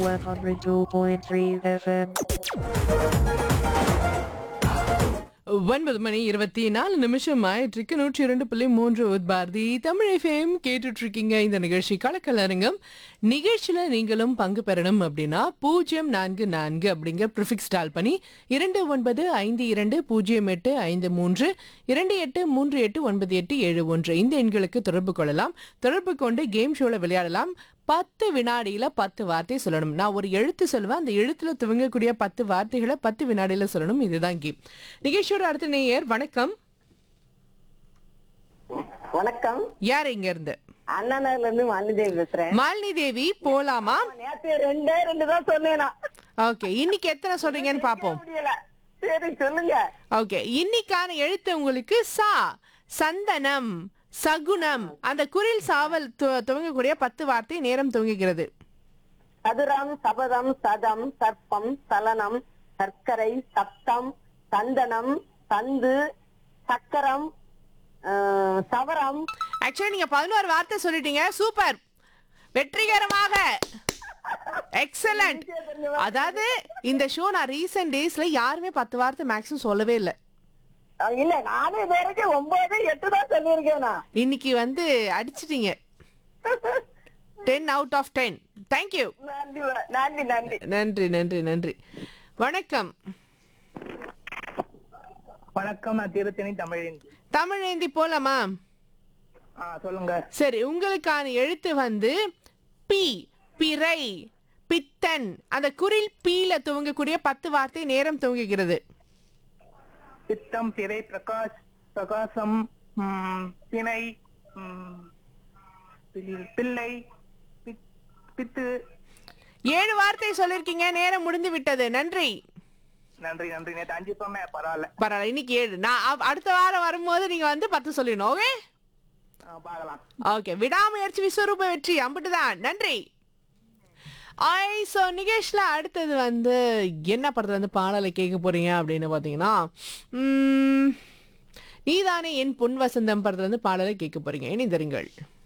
102.3 FM. ஒன்பது மணி இருபத்தி நாலு நிமிஷம் ஆயிட்டிருக்கு நூற்றி இரண்டு புள்ளி மூன்று பாரதி தமிழ் எஃப்எம் கேட்டுட்டு இருக்கீங்க இந்த நிகழ்ச்சி கலக்கலரங்கம் நிகழ்ச்சியில நீங்களும் பங்கு பெறணும் அப்படின்னா பூஜ்ஜியம் நான்கு நான்கு அப்படிங்கிற ப்ரிஃபிக்ஸ் டால் பண்ணி இரண்டு ஒன்பது ஐந்து இரண்டு பூஜ்ஜியம் எட்டு ஐந்து மூன்று இரண்டு எட்டு மூன்று எட்டு ஒன்பது எட்டு ஏழு ஒன்று இந்த எண்களுக்கு தொடர்பு கொள்ளலாம் தொடர்பு கொண்டு கேம் ஷோல விளையாடலாம் பத்து வினாடியில பத்து வார்த்தை சொல்லணும் நான் ஒரு எழுத்து சொல்லுவேன் அந்த எழுத்துல துவங்கக்கூடிய பத்து வார்த்தைகளை பத்து வினாடியில சொல்லணும் இதுதான் கேம் நிகழ்ச்சியோட அடுத்த நேயர் வணக்கம் வணக்கம் யார் இங்க இருந்து அண்ணா நகர்ல இருந்து மாலிதேவி பேசுறேன் மாலினி தேவி போலாமா நேத்து ரெண்டே ரெண்டு தான் சொன்னேன் நான். ஓகே இன்னைக்கு எத்தனை சொல்றீங்கன்னு பாப்போம் முடியல சரி சொல்லுங்க ஓகே இன்னைக்கான எழுத்து உங்களுக்கு சா சந்தனம் சகுனம் அந்த குரில் சாவல் து- துவங்கக்கூடிய பத்து வார்த்தை நேரம் துவங்குகிறது சதுரம் சபதம் சதம் சர்ப்பம் சலனம் சர்க்கரை சப்தம் சந்தனம் சந்து சக்கரம் ஆஹ், சவரம் ஆக்சுவலி நீங்க பதினோரு வார்த்தை சொல்லிட்டீங்க சூப்பர் வெற்றிகரமாக எக்ஸலண்ட் அதாவது இந்த ஷோ நான் ரீசெண்ட் டேஸ்ல யாருமே பத்து வார்த்தை மேக்ஸிமம் சொல்லவே இல்லை அஹ், இல்ல நானும் இது வரைக்கும் ஒன்பது எட்டு தான் சொல்லியிருக்கேன் நான் இன்னைக்கு வந்து அடிச்சிட்டீங்க ten out of ten thank you நன்றி வ- நன்றி நன்றி நன்றி நன்றி நன்றி வணக்கம் வணக்கம் நான் திருத்தணி தமிழின் தமிழ் ஏந்தி போலாமா ஆ சொல்லுங்க சரி உங்களுக்கான எழுத்து வந்து பி பிறை பித்தன் அந்த குரில் பீல துவங்கக்கூடிய பத்து வார்த்தை நேரம் துவங்குகிறது சித்தம் திரை பிரகாஷ் பிரகாசம் ம், திணை ம், பில்- பிள்ளை பித்- பித்து ஏழு வார்த்தை சொல்லிருக்கீங்க நேரம் முடிந்து விட்டது நன்றி நன்றி நன்றி நேற்று அஞ்சு சொன்னேன் பரவாயில்ல பரவாயில்ல இன்னைக்கு ஏழு நான் அ- அடுத்த வாரம் வரும்போது நீங்க வந்து பத்து சொல்லிடணும் ஓகே ஆ, பார்க்கலாம் ஓகே விடாமுயற்சி விஸ்வரூப வெற்றி அம்பிட்டுதான் நன்றி ஐ ஸோ நிகேஷ்ல அடுத்தது வந்து என்ன படத்துல வந்து பாடலை கேட்க போறீங்க அப்படின்னு பார்த்தீங்கன்னா உம், நீதானே என் பொன் வசந்தம் படத்துல வந்து பாடலை கேட்க போறீங்க இணைந்தருங்கள்